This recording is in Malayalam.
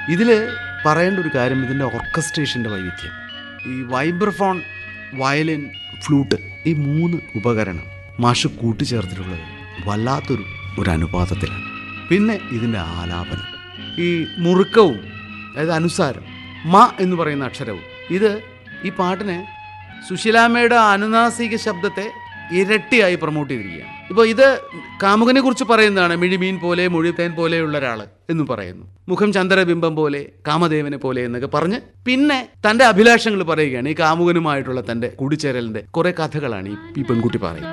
ഇതിൽ പറയേണ്ട ഒരു കാര്യം ഇതിൻ്റെ ഓർക്കസ്ട്രേഷൻ്റെ വൈവിധ്യം ഈ വൈബ്രഫോൺ വയലിൻ ഫ്ലൂട്ട് ഈ മൂന്ന് ഉപകരണം മാഷ് കൂട്ടിച്ചേർത്തിട്ടുള്ളത് വല്ലാത്തൊരു ഒരു അനുപാതത്തിലാണ് പിന്നെ ഇതിൻ്റെ ആലാപനം ഈ മുറുക്കവും അതായത് അനുസാരം മ എന്ന് പറയുന്ന അക്ഷരവും ഇത് ഈ പാട്ടിനെ സുശീലാമ്മയുടെ അനുനാസിക ശബ്ദത്തെ ഇരട്ടിയായി പ്രൊമോട്ട് ചെയ്തിരിക്കുകയാണ് ഇപ്പോൾ ഇത് കാമുകനെ കുറിച്ച് പറയുന്നതാണ് മിഴിമീൻ പോലെ മൊഴിത്തേൻ പോലെയുള്ള ഒരാൾ എന്ന് പറയുന്നു മുഖം ചന്ദ്രബിംബം പോലെ കാമദേവനെ പോലെ എന്നൊക്കെ പറഞ്ഞ് പിന്നെ തൻ്റെ അഭിലാഷങ്ങൾ പറയുകയാണ് ഈ കാമുകനുമായിട്ടുള്ള തൻ്റെ കൂടിച്ചേരലിൻ്റെ കുറേ കഥകളാണ് ഈ ഈ പെൺകുട്ടി പറയുന്നത്